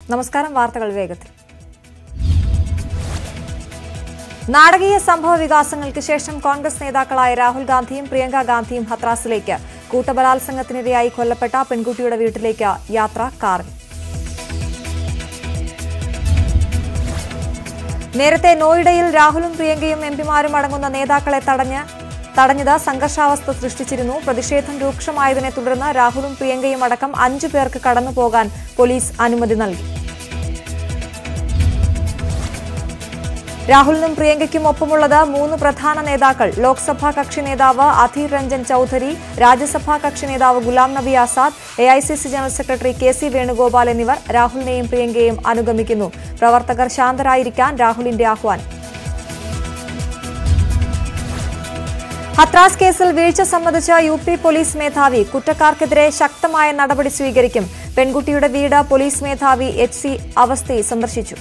നമസ്കാരം വാർത്തകൾ വേഗത്തിൽ നാടകീയ സംഭവ വികാസങ്ങൾക്ക് ശേഷം കോൺഗ്രസ് നേതാക്കളായ രാഹുൽ ഗാന്ധിയും പ്രിയങ്ക ഗാന്ധിയും ഹത്രാസിലേക്ക് കൂട്ടബലാത്സംഗത്തിനിരയായി കൊല്ലപ്പെട്ട പെൺകുട്ടിയുടെ വീട്ടിലേക്ക് യാത്ര കാറിൽ നേരത്തെ നോയിഡയിൽ രാഹുലും പ്രിയങ്കയും എംപിമാരും അടങ്ങുന്ന നേതാക്കളെ തടഞ്ഞ് തടഞ്ഞത് സംഘർഷാവസ്ഥ സൃഷ്ടിച്ചിരുന്നു പ്രതിഷേധം രൂക്ഷമായതിനെ തുടർന്ന് രാഹുലും പ്രിയങ്കയും അടക്കം അഞ്ചു പേർക്ക് കടന്നുപോകാൻ പോലീസ് അനുമതി നൽകി രാഹുലിനും പ്രിയങ്കയ്ക്കും ഒപ്പമുള്ളത് മൂന്ന് പ്രധാന നേതാക്കൾ ലോക്സഭാ കക്ഷി നേതാവ് അധീർ രഞ്ജൻ ചൌധരി രാജ്യസഭാ കക്ഷി നേതാവ് Ghulam Nabi Azad A I C C general secretary K C Venugopal എന്നിവർ രാഹുലിനെയും പ്രിയങ്കയെയും അനുഗമിക്കുന്നു പ്രവർത്തകർ ശാന്തരായിരിക്കാൻ രാഹുലിന്റെ ആഹ്വാനം ഹത്രാസ് കേസിൽ വീഴ്ച സംബന്ധിച്ച യു പി പോലീസ് മേധാവി കുറ്റക്കാർക്കെതിരെ ശക്തമായ നടപടി സ്വീകരിക്കും പെൺകുട്ടിയുടെ വീട് പോലീസ് മേധാവി എച്ച് സി അവസ്ഥി സന്ദർശിച്ചു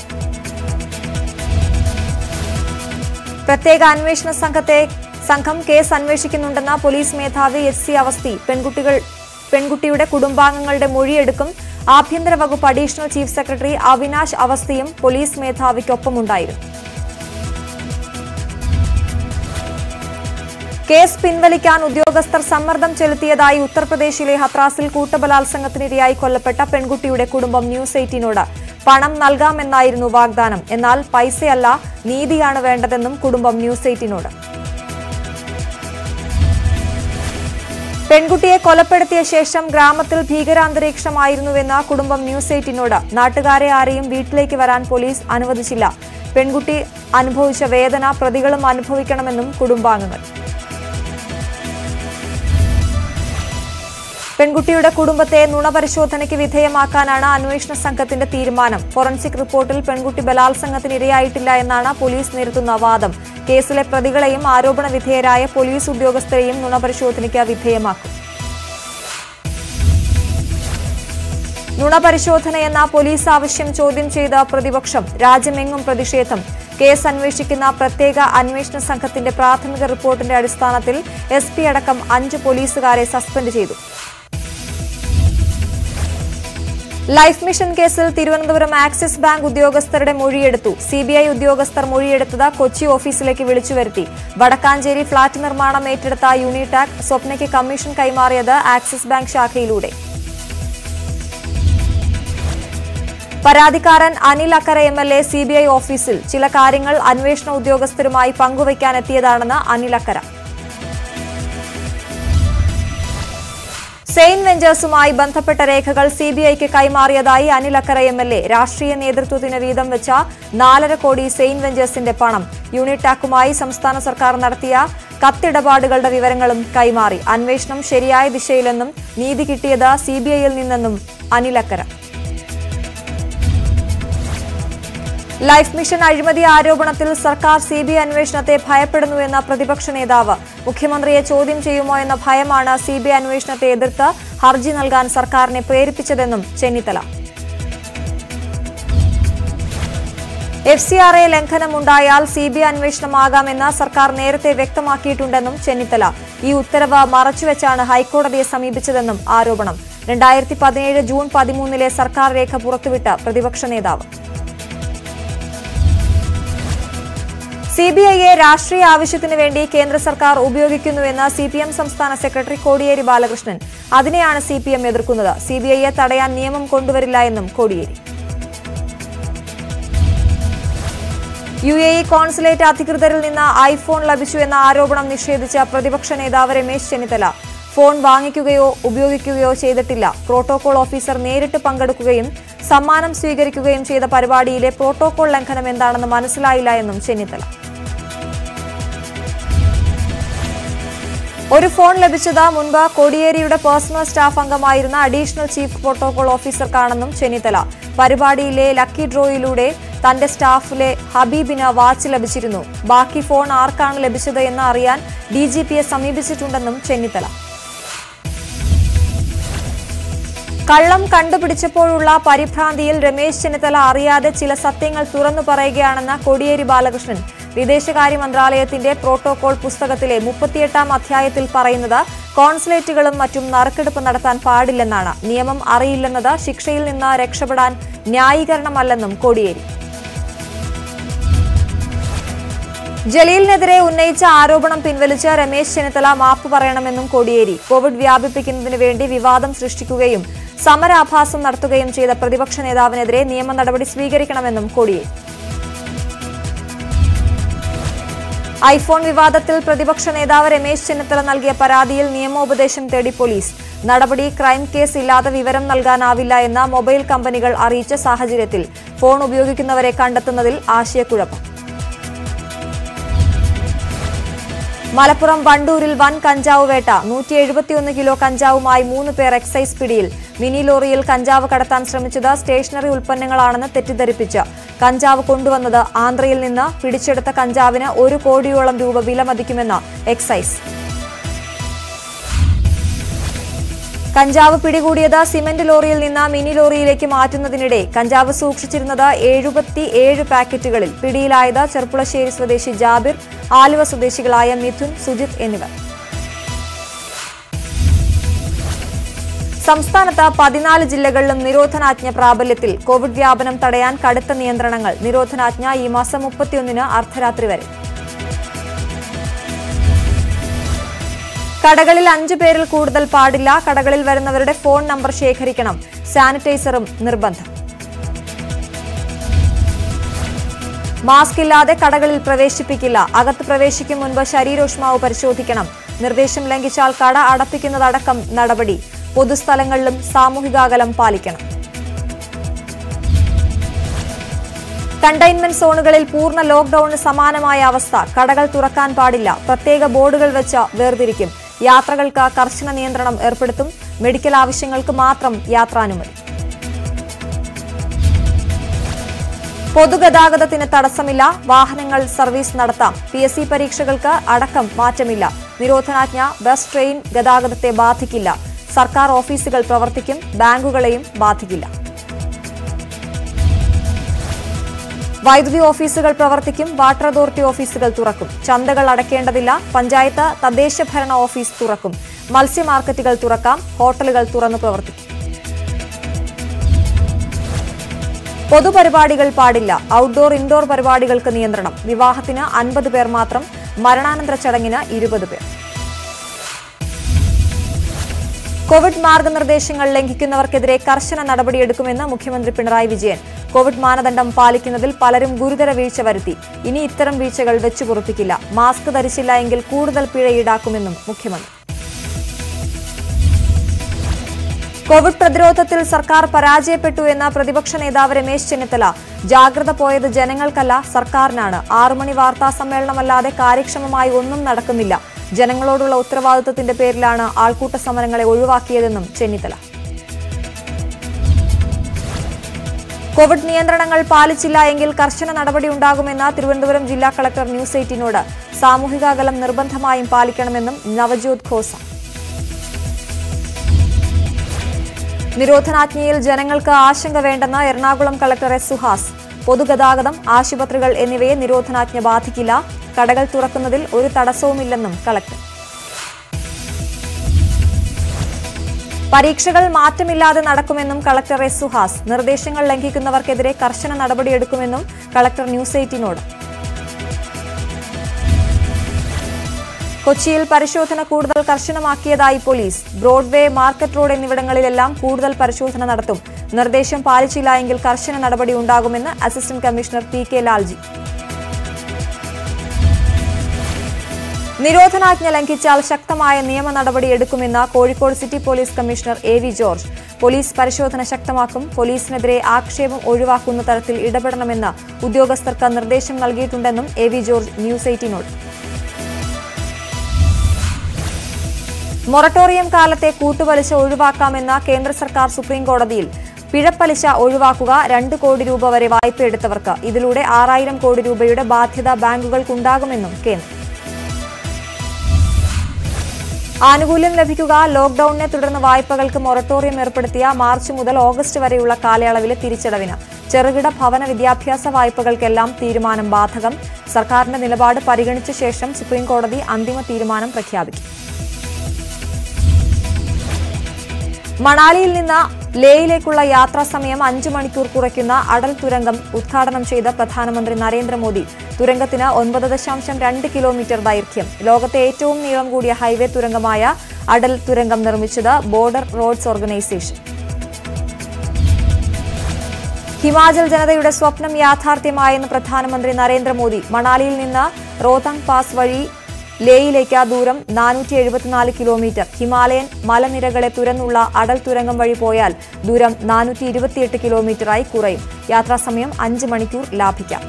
പ്രത്യേക അന്വേഷണ സംഘത്തെ സംഘം കേസ് അന്വേഷിക്കുന്നുണ്ടെന്ന പോലീസ് മേധാവി എച്ച് സി അവസ്ഥി പെൺകുട്ടികൾ പെൺകുട്ടിയുടെ കുടുംബാംഗങ്ങളുടെ മൊഴിയെടുക്കും ആഭ്യന്തര വകുപ്പ് അഡീഷണൽ ചീഫ് സെക്രട്ടറി അവിനാശ് അവസ്ഥയും പോലീസ് മേധാവിക്കൊപ്പമുണ്ടായിരുന്നു കേസ് പിൻവലിക്കാൻ ഉദ്യോഗസ്ഥർ സമ്മർദ്ദം ചെലുത്തിയതായി ഉത്തർപ്രദേശിലെ ഹത്രാസിൽ കൂട്ടബലാത്സംഗത്തിനിരയായി കൊല്ലപ്പെട്ട പെൺകുട്ടിയുടെ കുടുംബം ന്യൂസ് എയ്റ്റീനോട് പണം നൽകാമെന്നായിരുന്നു വാഗ്ദാനം എന്നാൽ പൈസയല്ല നീതിയാണ് വേണ്ടതെന്നും കുടുംബം ന്യൂസ് എയ്റ്റീനോട് പെൺകുട്ടിയെ കൊലപ്പെടുത്തിയ ശേഷം ഗ്രാമത്തിൽ ഭീകരാന്തരീക്ഷമായിരുന്നുവെന്ന കുടുംബം ന്യൂസ് എയ്റ്റീനോട് നാട്ടുകാരെ ആരെയും വീട്ടിലേക്ക് വരാൻ പോലീസ് അനുവദിച്ചില്ല പെൺകുട്ടി അനുഭവിച്ച വേദന പ്രതികളും അനുഭവിക്കണമെന്നും കുടുംബാംഗങ്ങൾ പെൺകുട്ടിയുടെ കുടുംബത്തെ നുണപരിശോധനയ്ക്ക് വിധേയമാക്കാനാണ് അന്വേഷണ സംഘത്തിന്റെ തീരുമാനം ഫോറൻസിക് റിപ്പോർട്ടിൽ പെൺകുട്ടി ബലാത്സംഗത്തിന് ഇരയായിട്ടില്ല എന്നാണ് പോലീസ് നിരത്തുന്ന വാദം കേസിലെ പ്രതികളെയും ആരോപണ വിധേയരായ പോലീസ് ഉദ്യോഗസ്ഥരെയും നുണപരിശോധനയ്ക്ക് വിധേയമാക്കും നുണപരിശോധനയെന്ന പോലീസ് ആവശ്യം ചോദ്യം ചെയ്ത പ്രതിപക്ഷം രാജ്യമെങ്ങും പ്രതിഷേധം കേസ് അന്വേഷിക്കുന്ന പ്രത്യേക അന്വേഷണ സംഘത്തിന്റെ പ്രാഥമിക റിപ്പോർട്ടിന്റെ അടിസ്ഥാനത്തിൽ എസ് പി അടക്കം അഞ്ച് പോലീസുകാരെ സസ്പെൻഡ് ചെയ്തു ലൈഫ് മിഷൻ കേസിൽ തിരുവനന്തപുരം ആക്സിസ് ബാങ്ക് ഉദ്യോഗസ്ഥരുടെ മൊഴിയെടുത്തു സിബിഐ ഉദ്യോഗസ്ഥർ മൊഴിയെടുത്തത് കൊച്ചി ഓഫീസിലേക്ക് വിളിച്ചു വരുത്തി വടക്കാഞ്ചേരി ഫ്ളാറ്റ് നിർമ്മാണം ഏറ്റെടുത്ത യൂണിടാക് സ്വപ്നയ്ക്ക് കമ്മീഷൻ കൈമാറിയത് ആക്സിസ് ബാങ്ക് ശാഖയിലൂടെ പരാതിക്കാരൻ Anil Akkara M L A CBI ഓഫീസിൽ ചില കാര്യങ്ങൾ അന്വേഷണ ഉദ്യോഗസ്ഥരുമായി പങ്കുവയ്ക്കാനെത്തിയതാണെന്ന് അനിൽ അക്കര സെയിൻ വെഞ്ചേഴ്സുമായി ബന്ധപ്പെട്ട രേഖകൾ സിബിഐക്ക് കൈമാറിയതായി Anil Akkara M L A രാഷ്ട്രീയ നേതൃത്വത്തിന് വീതം വെച്ച നാലര കോടി സെയിൻ വെഞ്ചേഴ്സിന്റെ പണം യൂണിടാക്കുമായി സംസ്ഥാന സർക്കാർ നടത്തിയ കത്തിടപാടുകളുടെ വിവരങ്ങളും കൈമാറി അന്വേഷണം ശരിയായ ദിശയിലെന്നും നീതി കിട്ടിയത് സിബിഐയിൽ നിന്നെന്നും അനിൽ അക്കര ലൈഫ് മിഷൻ അഴിമതി ആരോപണത്തിൽ സർക്കാർ സി ബി ഐ അന്വേഷണത്തെ ഭയപ്പെടുന്നുവെന്ന പ്രതിപക്ഷ നേതാവ് മുഖ്യമന്ത്രിയെ ചോദ്യം ചെയ്യുമോ എന്ന ഭയമാണ് സി ബി ഐ അന്വേഷണത്തെ എതിർത്ത് ഹർജി നൽകാൻ സർക്കാരിനെ പ്രേരിപ്പിച്ചതെന്നും Chennithala F C R A ലംഘനമുണ്ടായാൽ സി ബി ഐ അന്വേഷണമാകാമെന്ന് സർക്കാർ നേരത്തെ വ്യക്തമാക്കിയിട്ടുണ്ടെന്നും ചെന്നിത്തല ഈ ഉത്തരവ് മറച്ചുവെച്ചാണ് ഹൈക്കോടതിയെ സമീപിച്ചതെന്നും ആരോപണം രണ്ടായിരത്തി പതിനേഴ് ജൂൺ പതിമൂന്നിലെ സർക്കാർ രേഖ പുറത്തുവിട്ട പ്രതിപക്ഷ നേതാവ് സി ബി ഐയെ രാഷ്ട്രീയ ആവശ്യത്തിന് വേണ്ടി കേന്ദ്ര സർക്കാർ ഉപയോഗിക്കുന്നുവെന്ന് സി പി എം സംസ്ഥാന സെക്രട്ടറി കോടിയേരി ബാലകൃഷ്ണൻ അതിനെയാണ് സി പി എം എതിർക്കുന്നത് സി ബി ഐയെ തടയാൻ നിയമം കൊണ്ടുവരില്ല എന്നും Kodiyeri U A E consulate അധികൃതരിൽ നിന്ന് ഐഫോൺ ലഭിച്ചു എന്ന ആരോപണം നിഷേധിച്ച പ്രതിപക്ഷ നേതാവ് രമേശ് ചെന്നിത്തല ഫോൺ വാങ്ങിക്കുകയോ ഉപയോഗിക്കുകയോ ചെയ്തിട്ടില്ല പ്രോട്ടോകോൾ ഓഫീസർ നേരിട്ട് പങ്കെടുക്കുകയും സമ്മാനം സ്വീകരിക്കുകയും ചെയ്ത പരിപാടിയിലെ പ്രോട്ടോകോൾ ലംഘനം എന്താണെന്ന് മനസ്സിലായില്ല എന്നും ചെന്നിത്തല ഒരു ഫോൺ ലഭിച്ചത് മുൻപ് കോടിയേരിയുടെ പേഴ്സണൽ സ്റ്റാഫ് അംഗമായിരുന്ന അഡീഷണൽ ചീഫ് പ്രോട്ടോകോൾ ഓഫീസർക്കാണെന്നും ചെന്നിത്തല പരിപാടിയിലെ ലക്കി ഡ്രോയിലൂടെ തന്റെ സ്റ്റാഫിലെ ഹബീബിന് വാച്ച് ലഭിച്ചിരുന്നു ബാക്കി ഫോൺ ആർക്കാണ് ലഭിച്ചത് എന്ന് അറിയാൻ ഡി ജി പിയെ സമീപിച്ചിട്ടുണ്ടെന്നും ചെന്നിത്തല കള്ളം കണ്ടുപിടിച്ചപ്പോഴുള്ള പരിഭ്രാന്തിയിൽ രമേശ് ചെന്നിത്തല അറിയാതെ ചില സത്യങ്ങൾ തുറന്നു പറയുകയാണെന്ന് കോടിയേരി ബാലകൃഷ്ണൻ വിദേശകാര്യ മന്ത്രാലയത്തിന്റെ പ്രോട്ടോകോൾ പുസ്തകത്തിലെ മുപ്പത്തിയെട്ടാം അധ്യായത്തിൽ പറയുന്നത് കോൺസുലേറ്റുകളും മറ്റും നറുക്കെടുപ്പ് നടത്താൻ പാടില്ലെന്നാണ് നിയമം അറിയില്ലെന്നത് ശിക്ഷയിൽ നിന്ന് രക്ഷപ്പെടാൻ ന്യായീകരണമല്ലെന്നും കോടിയേരി ജലീലിനെതിരെ ഉന്നയിച്ച ആരോപണം പിൻവലിച്ച് രമേശ് ചെന്നിത്തല മാപ്പ് പറയണമെന്നും കോടിയേരി കോവിഡ് വ്യാപിപ്പിക്കുന്നതിന് വേണ്ടി വിവാദം സൃഷ്ടിക്കുകയും സമരാഭാസം നടത്തുകയും ചെയ്ത പ്രതിപക്ഷ നേതാവിനെതിരെ നിയമ നടപടി സ്വീകരിക്കണമെന്നും കോടിയേരി ഐഫോൺ വിവാദത്തിൽ പ്രതിപക്ഷ നേതാവ് രമേശ് ചെന്നിത്തല നൽകിയ പരാതിയിൽ നിയമോപദേശം തേടി പോലീസ് നടപടി ക്രൈം കേസ് ഇല്ലാതെ വിവരം നൽകാനാവില്ല എന്ന മൊബൈൽ കമ്പനികൾ അറിയിച്ച സാഹചര്യത്തിൽ ഫോൺ ഉപയോഗിക്കുന്നവരെ കണ്ടെത്തുന്നതിൽ ആശയക്കുഴപ്പം മലപ്പുറം വണ്ടൂരിൽ വൻ കഞ്ചാവ് വേട്ട നൂറ്റി എഴുപത്തിയൊന്ന് കിലോ കഞ്ചാവുമായി മൂന്ന് പേർ എക്സൈസ് പിടിയിൽ മിനി ലോറിയിൽ കഞ്ചാവ് കടത്താൻ ശ്രമിച്ചത് സ്റ്റേഷനറി ഉൽപ്പന്നങ്ങളാണെന്ന് തെറ്റിദ്ധരിപ്പിച്ച് കഞ്ചാവ് കൊണ്ടുവന്നത് ആന്ധ്രയിൽ നിന്ന് പിടിച്ചെടുത്ത കഞ്ചാവിന് ഒരു കോടിയോളം രൂപ വിലമതിക്കുമെന്ന് എക്സൈസ് കഞ്ചാവ് പിടികൂടിയത് സിമന്റ് ലോറിയിൽ നിന്ന് മിനി ലോറിയിലേക്ക് മാറ്റുന്നതിനിടെ കഞ്ചാവ് സൂക്ഷിച്ചിരുന്നത് എഴുപത്തി ഏഴ് പാക്കറ്റുകളിൽ പിടിയിലായത് ചെർപ്പുളശ്ശേരി സ്വദേശി ജാബിർ ആലുവ സ്വദേശികളായ മിഥുൻ സുജിത് എന്നിവർ സംസ്ഥാനത്ത് പതിനാല് ജില്ലകളിലും നിരോധനാജ്ഞ പ്രാബല്യത്തിൽ കോവിഡ് വ്യാപനം തടയാൻ കടുത്ത നിയന്ത്രണങ്ങൾ നിരോധനാജ്ഞ ഈ മാസം മുപ്പത്തിയൊന്നിന് അർദ്ധരാത്രി വരെ കടകളിൽ അഞ്ചു പേരിൽ കൂടുതൽ പാടില്ല കടകളിൽ വരുന്നവരുടെ ഫോൺ നമ്പർ ശേഖരിക്കണം സാനിറ്റൈസറും നിർബന്ധം മാസ്ക് ഇല്ലാതെ കടകളിൽ പ്രവേശിപ്പിക്കില്ല അകത്ത് പ്രവേശിക്കും മുൻപ് ശരീരോഷ്മാവ് പരിശോധിക്കണം നിർദ്ദേശം ലംഘിച്ചാൽ കട അടപ്പിക്കുന്നതടക്കം നടപടി പൊതുസ്ഥലങ്ങളിലും സാമൂഹികാകലം പാലിക്കണം കണ്ടെയ്ൻമെന്റ് സോണുകളിൽ പൂർണ്ണ ലോക്ഡൌണിന് സമാനമായ അവസ്ഥ കടകൾ തുറക്കാൻ പാടില്ല പ്രത്യേക ബോർഡുകൾ വെച്ച് വേർതിരിക്കും യാത്രകൾക്ക് കർശന നിയന്ത്രണം ഏർപ്പെടുത്തും മെഡിക്കൽ ആവശ്യങ്ങൾക്ക് മാത്രം യാത്രാനുമതി പൊതുഗതാഗതത്തിന് തടസ്സമില്ല വാഹനങ്ങൾ സർവീസ് നടത്താം പി എസ് സി പരീക്ഷകൾക്ക് അടക്കം മാറ്റമില്ല നിരോധനാജ്ഞ ബസ് ട്രെയിൻ ഗതാഗതത്തെ ബാധിക്കില്ല സർക്കാർ ഓഫീസുകൾ പ്രവർത്തിക്കും ബാങ്കുകളെയും ബാധിക്കില്ല വൈദ്യുതി ഓഫീസുകൾ പ്രവർത്തിക്കും വാട്ടർ അതോറിറ്റി ഓഫീസുകൾ തുറക്കും ചന്തകൾ അടയ്ക്കേണ്ടതില്ല പഞ്ചായത്ത് തദ്ദേശ ഭരണ ഓഫീസ് തുറക്കും മത്സ്യ മാർക്കറ്റുകൾ തുറക്കാം ഹോട്ടലുകൾ തുറന്നു പ്രവർത്തിക്കും പൊതുപരിപാടികൾ പാടില്ല ഔട്ട്ഡോർ ഇൻഡോർ പരിപാടികൾക്ക് നിയന്ത്രണം വിവാഹത്തിന് അൻപത് പേർ മാത്രം മരണാനന്തര ചടങ്ങിന് ഇരുപത് പേർ കോവിഡ് മാർഗനിർദ്ദേശങ്ങൾ ലംഘിക്കുന്നവർക്കെതിരെ കർശന നടപടിയെടുക്കുമെന്ന് മുഖ്യമന്ത്രി പിണറായി വിജയൻ കോവിഡ് മാനദണ്ഡം പാലിക്കുന്നതിൽ പലരും ഗുരുതര വീഴ്ച വരുത്തി ഇനി ഇത്തരം വീഴ്ചകൾ വെച്ചുപൊറുപ്പിക്കില്ല മാസ്ക് ധരിച്ചില്ല എങ്കിൽ കൂടുതൽ പിഴ ഈടാക്കുമെന്നും മുഖ്യമന്ത്രി കോവിഡ് പ്രതിരോധത്തിൽ സർക്കാർ പരാജയപ്പെട്ടു എന്ന പ്രതിപക്ഷ നേതാവ് രമേശ് ചെന്നിത്തല ജാഗ്രത പോയത് ജനങ്ങൾക്കല്ല സർക്കാരിനാണ് ആറുമണി വാർത്താ സമ്മേളനമല്ലാതെ കാര്യക്ഷമമായി ഒന്നും നടക്കുന്നില്ല ജനങ്ങളോടുള്ള ഉത്തരവാദിത്തത്തിന്റെ പേരിലാണ് ആൾക്കൂട്ട സമരങ്ങളെ ഒഴിവാക്കിയതെന്നും ചെന്നിത്തല കോവിഡ് നിയന്ത്രണങ്ങൾ പാലിച്ചില്ല എങ്കിൽ കർശന നടപടിയുണ്ടാകുമെന്ന് തിരുവനന്തപുരം ജില്ലാ കളക്ടർ ന്യൂസ് എയ്റ്റീനോട് സാമൂഹിക അകലം നിർബന്ധമായും പാലിക്കണമെന്നും നവജ്യോത് ഖോസ നിരോധനാജ്ഞയിൽ ജനങ്ങൾക്ക് ആശങ്ക വേണ്ടെന്ന് എറണാകുളം കളക്ടർ എസ് സുഹാസ് പൊതുഗതാഗതം ആശുപത്രികൾ എന്നിവയെ നിരോധനാജ്ഞ ബാധിക്കില്ല കടകൾ തുറക്കുന്നതിൽ ഒരു തടസ്സവുമില്ലെന്നും കളക്ടർ പരീക്ഷകൾ മാറ്റമില്ലാതെ നടക്കുമെന്നും കളക്ടർ എസ് സുഹാസ് നിർദ്ദേശങ്ങൾ ലംഘിക്കുന്നവർക്കെതിരെ കർശന നടപടിയെടുക്കുമെന്നും കളക്ടർ ന്യൂസ് എയ്റ്റീനോട് കൊച്ചിയിൽ പരിശോധന കൂടുതൽ കർശനമാക്കിയതായി പോലീസ് ബ്രോഡ്വേ മാർക്കറ്റ് റോഡ് എന്നിവിടങ്ങളിലെല്ലാം കൂടുതൽ പരിശോധന നടത്തും നിർദ്ദേശം പാലിച്ചില്ല എങ്കിൽ കർശന നടപടി ഉണ്ടാകുമെന്ന് assistant commissioner P K Lalji നിരോധനാജ്ഞ ലംഘിച്ചാൽ ശക്തമായ നിയമ നടപടി എടുക്കുമെന്ന് Kozhikode city police commissioner A V George police പരിശോധന ശക്തമാക്കും പോലീസിനെതിരെ ആക്ഷേപം ഒഴിവാക്കുന്ന തരത്തിൽ ഇടപെടണമെന്ന് ഉദ്യോഗസ്ഥർക്ക് നിർദ്ദേശം നൽകിയിട്ടുണ്ടെന്നും എ വി ജോർജ് ന്യൂസ് എയ്റ്റീനോട് മൊറട്ടോറിയം കാലത്തെ കൂട്ടുപലിശ ഒഴിവാക്കാമെന്ന കേന്ദ്ര സർക്കാർ സുപ്രീം കോടതിയിൽ പിഴപ്പലിശ ഒഴിവാക്കുക രണ്ട് കോടി രൂപ വരെ വായ്പയെടുത്തവർക്ക് ഇതിലൂടെ ആറായിരം കോടി രൂപയുടെ ബാധ്യത ബാങ്കുകൾക്കുണ്ടാകുമെന്നും കേന്ദ്രം ആനുകൂല്യം ലഭിക്കുക ലോക്ഡൌണിനെ തുടർന്ന് വായ്പകൾക്ക് മൊറട്ടോറിയം ഏർപ്പെടുത്തിയ മാർച്ച് മുതൽ ഓഗസ്റ്റ് വരെയുള്ള കാലയളവിലെ തിരിച്ചടവിന് ചെറുകിട ഭവന വിദ്യാഭ്യാസ വായ്പകൾക്കെല്ലാം തീരുമാനം ബാധകം സർക്കാരിന്റെ നിലപാട് പരിഗണിച്ച ശേഷം സുപ്രീം കോടതി അന്തിമ തീരുമാനം പ്രഖ്യാപിക്കും മണാലിയിൽ നിന്ന് ലേയിലേക്കുള്ള യാത്രാ സമയം അഞ്ചു മണിക്കൂർ കുറയ്ക്കുന്ന അടൽ തുരങ്കം ഉദ്ഘാടനം ചെയ്ത പ്രധാനമന്ത്രി നരേന്ദ്രമോദി തുരങ്കത്തിന് ഒൻപത് ദശാംശം രണ്ട് കിലോമീറ്റർ ദൈർഘ്യം ലോകത്തെ ഏറ്റവും നീളം കൂടിയ ഹൈവേ തുരങ്കമായ അടൽ തുരങ്കം നിർമ്മിച്ചത് ബോർഡർ റോഡ്സ് ഓർഗനൈസേഷൻ ഹിമാചൽ ജനതയുടെ സ്വപ്നം യാഥാർത്ഥ്യമായെന്ന് പ്രധാനമന്ത്രി നരേന്ദ്രമോദി മണാലിയിൽ നിന്ന് റോത്തങ് പാസ് വഴി ലേയിലേക്ക് ദൂരം നാനൂറ്റി എഴുപത്തിനാല് കിലോമീറ്റർ ഹിമാലയൻ മലനിരകളെ തുരന്നുള്ള അടൽ തുരങ്കം വഴി പോയാൽ ദൂരം നാനൂറ്റി ഇരുപത്തിയെട്ട് കിലോമീറ്ററായി കുറയും യാത്രാസമയം അഞ്ച് മണിക്കൂർ ലാഭിക്കാം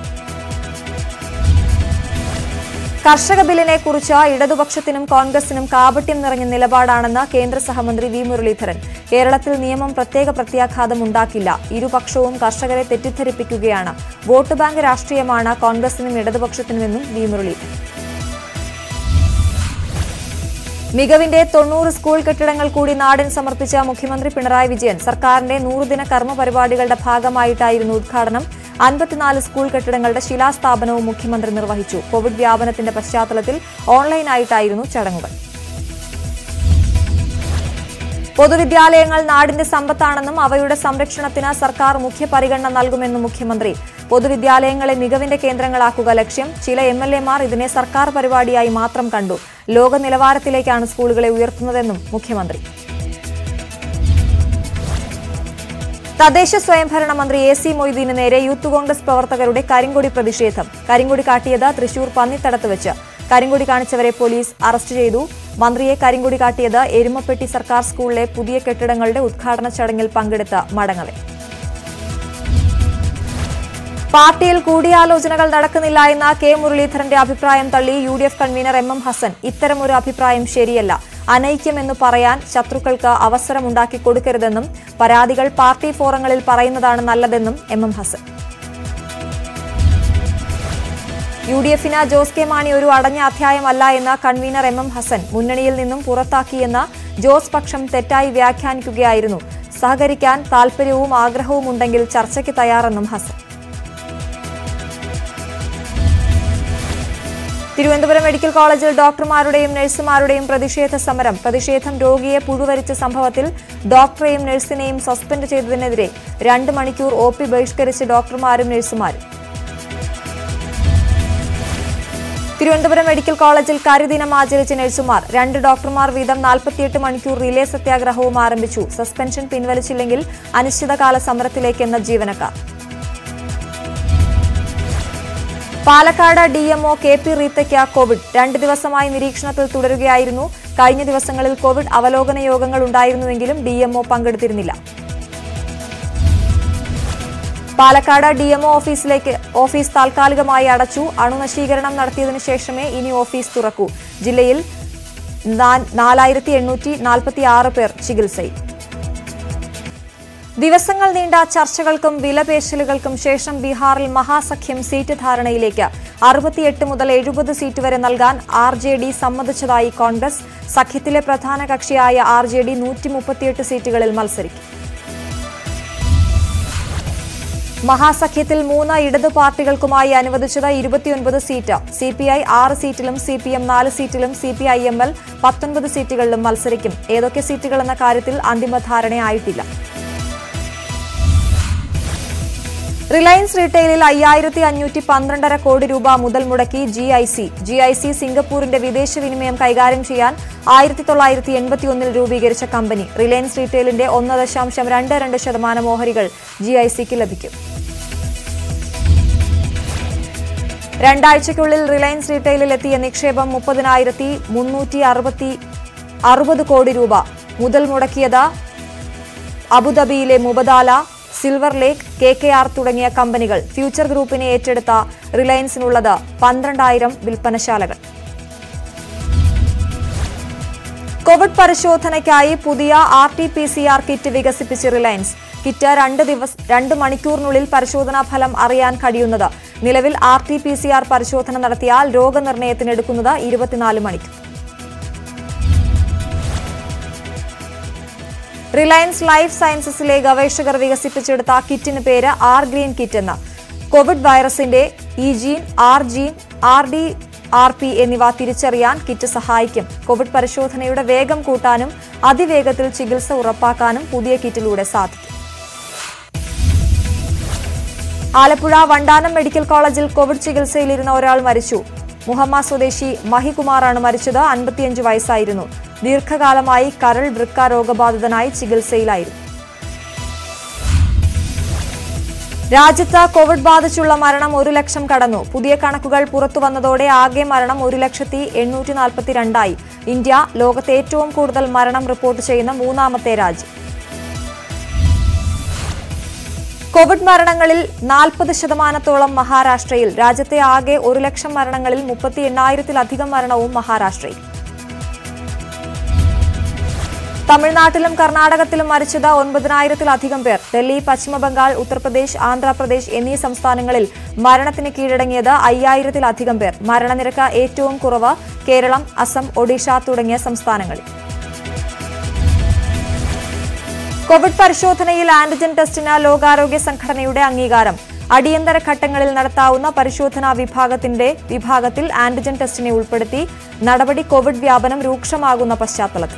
കർഷക ബില്ലിനെ കുറിച്ച് ഇടതുപക്ഷത്തിനും കോൺഗ്രസിനും കാപട്യം നിറഞ്ഞ നിലപാടാണെന്ന് കേന്ദ്ര സഹമന്ത്രി വി മുരളീധരൻ കേരളത്തിൽ നിയമം പ്രത്യേക പ്രത്യാഘാതം ഉണ്ടാക്കില്ല ഇരുപക്ഷവും കർഷകരെ തെറ്റിദ്ധരിപ്പിക്കുകയാണ് വോട്ട് ബാങ്ക് രാഷ്ട്രീയമാണ് കോൺഗ്രസിനും ഇടതുപക്ഷത്തിനുമെന്നും വി മുരളീധരൻ മികവിന്റെ തൊണ്ണൂറ് സ്കൂൾ കെട്ടിടങ്ങൾ കൂടി നാടിന് സമർപ്പിച്ച മുഖ്യമന്ത്രി പിണറായി വിജയൻ സർക്കാരിന്റെ നൂറുദിന കർമ്മ പരിപാടികളുടെ ഭാഗമായിട്ടായിരുന്നു ഉദ്ഘാടനം അൻപത്തിനാല് സ്കൂൾ കെട്ടിടങ്ങളുടെ ശിലാസ്ഥാപനവും മുഖ്യമന്ത്രി നിർവഹിച്ചു കോവിഡ് വ്യാപനത്തിന്റെ പശ്ചാത്തലത്തിൽ ഓൺലൈനായിട്ടായിരുന്നു ചടങ്ങുകൾ പൊതുവിദ്യാലയങ്ങൾ നാടിന്റെ സമ്പത്താണെന്നും അവയുടെ സംരക്ഷണത്തിന് സർക്കാർ മുഖ്യ പരിഗണന നൽകുമെന്നും മുഖ്യമന്ത്രി പൊതുവിദ്യാലയങ്ങളെ മികവിന്റെ കേന്ദ്രങ്ങളാക്കുക ലക്ഷ്യം ചില എം എൽ എമാർ ഇതിനെ സർക്കാർ പരിപാടിയായി മാത്രം കണ്ടു ലോക നിലവാരത്തിലേക്കാണ് സ്കൂളുകളെ ഉയർത്തുന്നതെന്നും മുഖ്യമന്ത്രി തദ്ദേശ സ്വയംഭരണ മന്ത്രി എ സി മൊയ്തീന് നേരെ യൂത്ത് കോൺഗ്രസ് പ്രവർത്തകരുടെ കരിങ്കൊടി പ്രതിഷേധം കരിങ്കൊടി കാട്ടിയത് തൃശൂർ പന്നിത്തടത്ത് വെച്ച് കരിങ്കൊടി കാണിച്ചവരെ പോലീസ് അറസ്റ്റ് ചെയ്തു മന്ത്രിയെ കരിങ്കൊടി കാട്ടിയത് എരുമപ്പെട്ടി സർക്കാർ സ്കൂളിലെ പുതിയ കെട്ടിടങ്ങളുടെ ഉദ്ഘാടന ചടങ്ങിൽ പങ്കെടുത്ത മടങ്ങവെ പാർട്ടിയിൽ കൂടിയാലോചനകൾ നടക്കുന്നില്ല എന്ന കെ മുരളീധരന്റെ അഭിപ്രായം തള്ളി U D F convener M M Hassan ഇത്തരമൊരു അഭിപ്രായം ശരിയല്ല അനൈക്യമെന്ന് പറയാൻ ശത്രുക്കൾക്ക് അവസരമുണ്ടാക്കി കൊടുക്കരുതെന്നും പരാതികൾ പാർട്ടി ഫോറങ്ങളിൽ പറയുന്നതാണ് നല്ലതെന്നും M M Hassan U D എഫിന് ജോസ് കെ മാണി ഒരു അടഞ്ഞ അധ്യായമല്ല എന്ന കൺവീനർ എം എം ഹസൻ മുന്നണിയിൽ നിന്നും പുറത്താക്കിയെന്ന ജോസ് പക്ഷം തെറ്റായി വ്യാഖ്യാനിക്കുകയായിരുന്നു സഹകരിക്കാൻ താൽപര്യവും ആഗ്രഹവും ഉണ്ടെങ്കിൽ ചർച്ചയ്ക്ക് തയ്യാറെന്നും ഹസൻ തിരുവനന്തപുരം മെഡിക്കൽ കോളേജിൽ ഡോക്ടർമാരുടെയും നഴ്സുമാരുടെയും പ്രതിഷേധ സമരം പ്രതിഷേധം രോഗിയെ പുഴുവരിച്ച സംഭവത്തിൽ ഡോക്ടറെയും നഴ്സിനെയും സസ്പെൻഡ് ചെയ്തതിനെതിരെ രണ്ട് മണിക്കൂർ ഒ പി ബഹിഷ്കരിച്ച് ഡോക്ടർമാരും നഴ്സുമാരും തിരുവനന്തപുരം മെഡിക്കൽ കോളേജിൽ കരിദിനം ആചരിച്ച നഴ്സുമാർ രണ്ട് ഡോക്ടർമാർ വീതം നാൽപ്പത്തിയെട്ട് മണിക്കൂർ റിലേ സത്യാഗ്രഹവും ആരംഭിച്ചു സസ്പെൻഷൻ പിൻവലിച്ചില്ലെങ്കിൽ അനിശ്ചിതകാല സമരത്തിലേക്കെന്ന ജീവനക്കാർ പാലക്കാട് ഡിഎംഒ കെ പി റീത്തയ്ക്ക് കോവിഡ് രണ്ട് ദിവസമായി നിരീക്ഷണത്തിൽ തുടരുകയായിരുന്നു കഴിഞ്ഞ ദിവസങ്ങളിൽ കോവിഡ് അവലോകന യോഗങ്ങൾ ഉണ്ടായിരുന്നുവെങ്കിലും ഡിഎംഒ പങ്കെടുത്തിരുന്നില്ല പാലക്കാട് ഡിഎംഒ ഓഫീസിലേക്ക് ഓഫീസ് താൽക്കാലികമായി അടച്ചു അണുനശീകരണം നടത്തിയതിനു ശേഷമേ ഇനി ഓഫീസ് തുറക്കൂ ജില്ലയിൽ നാലായിരത്തി എണ്ണൂറ്റി നാൽപ്പത്തി ആറ് പേർ ചികിത്സയിൽ ദിവസങ്ങൾ നീണ്ട ചർച്ചകൾക്കും വിലപേശലുകൾക്കും ശേഷം ബീഹാറിൽ മഹാസഖ്യം സീറ്റ് ധാരണയിലേക്ക് അറുപത്തിയെട്ട് മുതൽ എഴുപത് സീറ്റ് വരെ നൽകാൻ ആർ ജെ ഡി സമ്മതിച്ചതായി കോൺഗ്രസ് സഖ്യത്തിലെ പ്രധാന കക്ഷിയായ ആർ ജെ ഡി നൂറ്റി മുപ്പത്തിയെട്ട് സീറ്റുകളിൽ മത്സരിക്കും മഹാസഖ്യത്തിൽ മൂന്ന് ഇടതു പാർട്ടികൾക്കുമായി അനുവദിച്ചത് ഇരുപത്തിയൊൻപത് സീറ്റ് സി പി ഐ ആറ് സീറ്റിലും സി പി എം നാല് സീറ്റിലും C P I M L പത്തൊൻപത് സീറ്റുകളിലും മത്സരിക്കും ഏതൊക്കെ സീറ്റുകളെന്ന കാര്യത്തിൽ അന്തിമ ധാരണയായിട്ടില്ല റിലയൻസ് റീറ്റെയിലിൽ അയ്യായിരത്തി അഞ്ഞൂറ്റി പന്ത്രണ്ടര കോടി രൂപ മുതൽ മുടക്കി G I C G I C സിംഗപ്പൂരിന്റെ വിദേശ വിനിമയം കൈകാര്യം ചെയ്യാൻ ആയിരത്തി തൊള്ളായിരത്തി എൺപത്തിയൊന്നിൽ രൂപീകരിച്ച കമ്പനി റിലയൻസ് റീറ്റെയിലിന്റെ ഒന്ന് ദശാംശം രണ്ട് രണ്ട് ശതമാനം ഓഹരികൾ ജി ഐ സിക്ക് ലഭിക്കും രണ്ടാഴ്ചയ്ക്കുള്ളിൽ റിലയൻസ് റീറ്റെയിലിൽ എത്തിയ നിക്ഷേപം മുപ്പതിനായിരത്തി മുന്നൂറ്റി അറുപത്തി അറുപത് കോടി രൂപ മുതൽ മുടക്കിയത് അബുദാബിയിലെ Mubadala Silver Lake K K R തുടങ്ങിയ കമ്പനികൾ ഫ്യൂച്ചർ ഗ്രൂപ്പിനെ ഏറ്റെടുത്ത റിലയൻസിനുള്ളത് പന്ത്രണ്ടായിരം വിൽപ്പനശാലകൾ കോവിഡ് പരിശോധനയ്ക്കായി പുതിയ R T P C R kit വികസിപ്പിച്ച് റിലയൻസ് കിറ്റ് രണ്ട് ദിവസം രണ്ട് മണിക്കൂറിനുള്ളിൽ പരിശോധനാ ഫലം അറിയാൻ കഴിയുന്നത് നിലവിൽ R T P C R പരിശോധന നടത്തിയാൽ രോഗനിർണയത്തിന് എടുക്കുന്നത് ഇരുപത്തിനാല് മണിക്കൂർ റിലയൻസ് ലൈഫ് സയൻസസിലെ ഗവേഷകർ വികസിപ്പിച്ചെടുത്ത കിറ്റിന് പേര് ആർ ഗ്രീൻ കിറ്റ് എന്ന് കോവിഡ് വൈറസിന്റെ E gene R gene R D R P എന്നിവ തിരിച്ചറിയാൻ കിറ്റ് സഹായിക്കും കോവിഡ് പരിശോധനയുടെ വേഗം കൂട്ടാനും അതിവേഗത്തിൽ ചികിത്സ ഉറപ്പാക്കാനും പുതിയ കിറ്റിലൂടെ സാധിക്കും ആലപ്പുഴ വണ്ടാനം മെഡിക്കൽ കോളേജിൽ കോവിഡ് ചികിത്സയിലിരുന്ന ഒരാൾ മരിച്ചു മുഹമ്മ സ്വദേശി മഹികുമാറാണ് മരിച്ചത് അൻപത്തിയഞ്ച് വയസ്സായിരുന്നു ദീർഘകാലമായി കരൾ വൃക്ക രോഗബാധിതനായി ചികിത്സയിലായിരുന്നു രാജ്യത്ത് കോവിഡ് ബാധിച്ചുള്ള മരണം ഒരു ലക്ഷം കടന്നു പുതിയ കണക്കുകൾ പുറത്തു വന്നതോടെ ആകെ മരണം ഒരു ലക്ഷത്തി എണ്ണൂറ്റി നാൽപ്പത്തിരണ്ടായി ഇന്ത്യ ലോകത്തെ ഏറ്റവും കൂടുതൽ മരണം റിപ്പോർട്ട് ചെയ്യുന്ന മൂന്നാമത്തെ രാജ്യം കോവിഡ് മരണങ്ങളിൽ നാൽപ്പത് ശതമാനത്തോളം മഹാരാഷ്ട്രയിൽ രാജ്യത്തെ ആകെ ഒരു ലക്ഷം മരണങ്ങളിൽ മുപ്പത്തി എണ്ണായിരത്തിലധികം മരണവും മഹാരാഷ്ട്രയിൽ തമിഴ്നാട്ടിലും കർണാടകത്തിലും മരിച്ചത് ഒൻപതിനായിരത്തിലധികം പേർ ഡൽഹി പശ്ചിമബംഗാൾ ഉത്തർപ്രദേശ് ആന്ധ്രാപ്രദേശ് എന്നീ സംസ്ഥാനങ്ങളിൽ മരണത്തിന് കീഴടങ്ങിയത് അയ്യായിരത്തിലധികം പേർ മരണനിരക്ക് ഏറ്റവും കുറവ് കേരളം അസം ഒഡീഷ തുടങ്ങിയ സംസ്ഥാനങ്ങളിൽ കോവിഡ് പരിശോധനയിൽ ആന്റിജൻ ടെസ്റ്റിന് ലോകാരോഗ്യ സംഘടനയുടെ അംഗീകാരം അടിയന്തര ഘട്ടങ്ങളിൽ നടത്താവുന്ന പരിശോധനാ വിഭാഗത്തിന്റെ വിഭാഗത്തിൽ ആന്റിജൻ ടെസ്റ്റിനെ ഉൾപ്പെടുത്തി നടപടി കോവിഡ് വ്യാപനം രൂക്ഷമാകുന്ന പശ്ചാത്തലത്തിൽ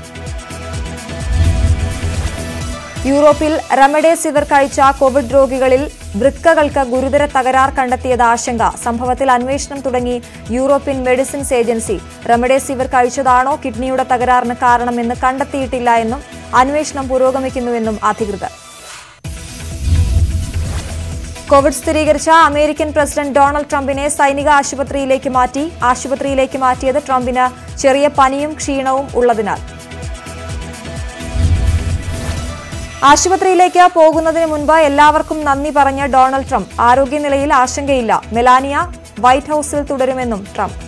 യൂറോപ്പിൽ റെമഡേസിവിർ കഴിച്ച കോവിഡ് രോഗികളിൽ വൃക്കകൾക്ക് ഗുരുതര തകരാർ കണ്ടെത്തിയത് ആശങ്ക സംഭവത്തിൽ അന്വേഷണം തുടങ്ങി യൂറോപ്യൻ മെഡിസിൻസ് ഏജൻസി റെമഡേസിവിർ കഴിച്ചതാണോ കിഡ്നിയുടെ തകരാറിന് കാരണമെന്ന് കണ്ടെത്തിയിട്ടില്ല എന്നും അന്വേഷണം പുരോഗമിക്കുന്നുവെന്നും അധികൃതർ കോവിഡ് സ്ഥിരീകരിച്ച അമേരിക്കൻ പ്രസിഡന്റ് ഡൊണാൾഡ് ട്രംപിനെ സൈനിക ആശുപത്രിയിലേക്ക് മാറ്റി ആശുപത്രിയിലേക്ക് മാറ്റിയത് ട്രംപിന് ചെറിയ പനിയും ക്ഷീണവും ഉള്ളതിനാൽ ആശുപത്രിയിലേക്ക് പോകുന്നതിന് മുൻപ് എല്ലാവർക്കും നന്ദി പറഞ്ഞ ഡൊണാൾഡ് ട്രംപ് ആരോഗ്യനിലയിൽ ആശങ്കയില്ല മെലാനിയ വൈറ്റ് ഹൌസിൽ തുടരുമെന്നും ട്രംപ്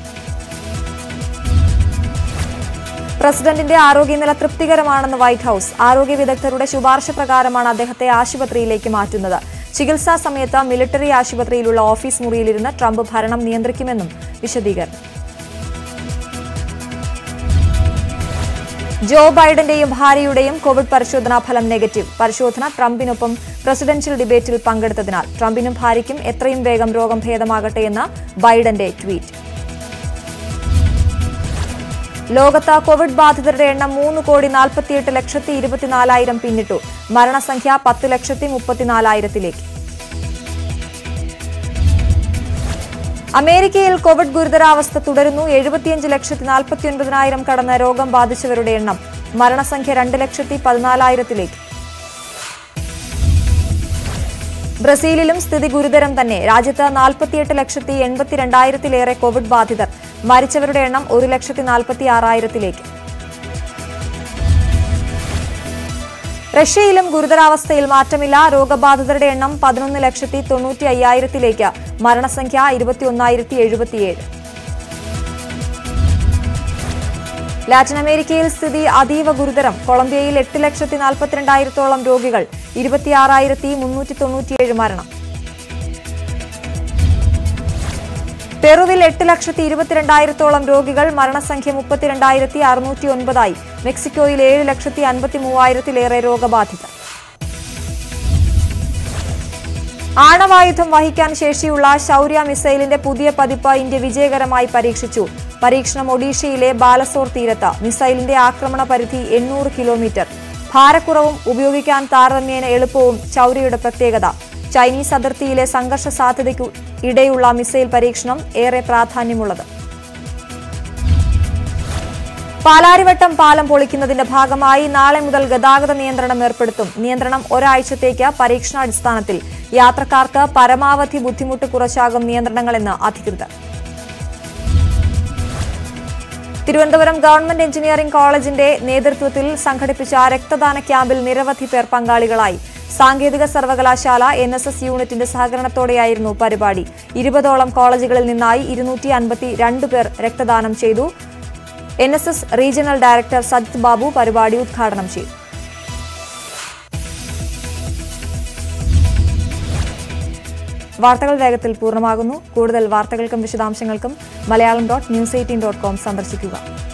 പ്രസിഡന്റിന്റെ ആരോഗ്യനില തൃപ്തികരമാണെന്ന് വൈറ്റ് ഹൌസ് ആരോഗ്യ വിദഗ്ധരുടെ ശുപാർശ പ്രകാരമാണ് അദ്ദേഹത്തെ ആശുപത്രിയിലേക്ക് മാറ്റുന്നത് ചികിത്സാ സമയത്ത് മിലിറ്ററി ആശുപത്രിയിലുള്ള ഓഫീസ് മുറിയിലിരുന്ന് ട്രംപ് ഭരണം നിയന്ത്രിക്കുമെന്നും വിശദീകരണം ജോ ബൈഡന്റെയും ഭാര്യയുടെയും കോവിഡ് പരിശോധനാ ഫലം നെഗറ്റീവ് പരിശോധന ട്രംപിനൊപ്പം പ്രസിഡൻഷ്യൽ ഡിബേറ്റിൽ പങ്കെടുത്തതിനാൽ ട്രംപിനും ഭാര്യയ്ക്കും എത്രയും വേഗം രോഗം ഭേദമാകട്ടെ എന്ന് ബൈഡന്റെ ട്വീറ്റ് ലോകത്ത് കോവിഡ് ബാധിതരുടെ എണ്ണം മൂന്ന് കോടി നാൽപ്പത്തിയെട്ട് ലക്ഷത്തി ഇരുപത്തിനാലായിരം പിന്നിട്ടു മരണസംഖ്യ പത്ത് ലക്ഷത്തി മുപ്പത്തിനാലായിരത്തിലേക്ക് അമേരിക്കയിൽ കോവിഡ് ഗുരുതരാവസ്ഥ തുടരുന്നു എഴുപത്തിയഞ്ച് ലക്ഷത്തി നാൽപ്പത്തിയൊൻപതിനായിരം കടന്ന രോഗം ബാധിച്ചവരുടെ എണ്ണം മരണസംഖ്യ രണ്ട് ലക്ഷത്തി പതിനാലായിരത്തിലേക്ക് ബ്രസീലിലും സ്ഥിതി ഗുരുതരം തന്നെ രാജ്യത്ത് നാൽപ്പത്തിയെട്ട് ലക്ഷത്തി എൺപത്തിരണ്ടായിരത്തിലേറെ കോവിഡ് ബാധിതർ മരിച്ചവരുടെ എണ്ണം ഒരു ലക്ഷത്തി നാൽപ്പത്തി ആറായിരത്തിലേക്ക് റഷ്യയിലും ഗുരുതരാവസ്ഥയിൽ മാറ്റമില്ല രോഗബാധിതരുടെ എണ്ണം പതിനൊന്ന് ലക്ഷത്തി തൊണ്ണൂറ്റി അയ്യായിരത്തിലേക്ക് മരണസംഖ്യ ഇരുപത്തിയൊന്നായിരത്തി എഴുപത്തിയേഴ് ലാറ്റിൻ അമേരിക്കയിൽ സ്ഥിതി അതീവ ഗുരുതരം കൊളംബിയയിൽ എട്ട് ലക്ഷത്തി നാൽപ്പത്തിരണ്ടായിരത്തോളം രോഗികൾ ഇരുപത്തിയാറായിരത്തി മുന്നൂറ്റി തൊണ്ണൂറ്റിയേഴ് മരണം പെറുവിൽ എട്ട് ലക്ഷത്തി ഇരുപത്തിരണ്ടായിരത്തോളം രോഗികൾ മരണസംഖ്യ മുപ്പത്തിരണ്ടായിരത്തി അറുന്നൂറ്റി ഒൻപതായി മെക്സിക്കോയിൽ ഏഴ് ലക്ഷത്തി അൻപത്തി മൂവായിരത്തിലേറെ രോഗബാധിതർ ആണവായുധം വഹിക്കാൻ ശേഷിയുള്ള ശൗര്യ മിസൈലിന്റെ പുതിയ പതിപ്പ് ഇന്ത്യ വിജയകരമായി പരീക്ഷിച്ചു പരീക്ഷണം ഒഡീഷയിലെ ബാലസോർ തീരത്ത് മിസൈലിന്റെ ആക്രമണ പരിധി എണ്ണൂറ് കിലോമീറ്റർ ഭാരക്കുറവും ഉപയോഗിക്കാൻ താരതമ്യേന എളുപ്പവും ശൗര്യയുടെ പ്രത്യേകത ചൈനീസ് അതിർത്തിയിലെ സംഘർഷ സാധ്യതയ്ക്കു ഇടയുള്ള മിസൈൽ പരീക്ഷണം ഏറെ പ്രാധാന്യമുള്ളത് പാലാരിവട്ടം പാലം പൊളിക്കുന്നതിന്റെ ഭാഗമായി നാളെ മുതൽ ഗതാഗത നിയന്ത്രണം ഏർപ്പെടുത്തും നിയന്ത്രണം ഒരാഴ്ചത്തേക്ക് പരീക്ഷണാടിസ്ഥാനത്തിൽ യാത്രക്കാർക്ക് പരമാവധി ബുദ്ധിമുട്ട് കുറച്ചാകും നിയന്ത്രണങ്ങളെന്ന് അധികൃതർ തിരുവനന്തപുരം ഗവൺമെന്റ് എഞ്ചിനീയറിംഗ് കോളേജിന്റെ നേതൃത്വത്തിൽ സംഘടിപ്പിച്ച രക്തദാന ക്യാമ്പിൽ നിരവധി പേർ പങ്കാളികളായി സാങ്കേതിക സർവകലാശാല എൻ എസ് എസ് യൂണിറ്റിന്റെ സഹകരണത്തോടെയായിരുന്നു പരിപാടി ഇരുപതോളം കോളേജുകളിൽ നിന്നായി ഇരുന്നൂറ്റി അൻപത്തി രണ്ട് പേർ രക്തദാനം ചെയ്തു N S S regional director Sajith Babu പരിപാടി ഉദ്ഘാടനം ചെയ്തു വാർത്തകൾ വേഗത്തിൽ പൂർണ്ണമാകുന്നു കൂടുതൽ വാർത്തകൾക്കും വിശദാംശങ്ങൾക്കും Malayalam dot news eighteen dot com സന്ദർശിക്കുക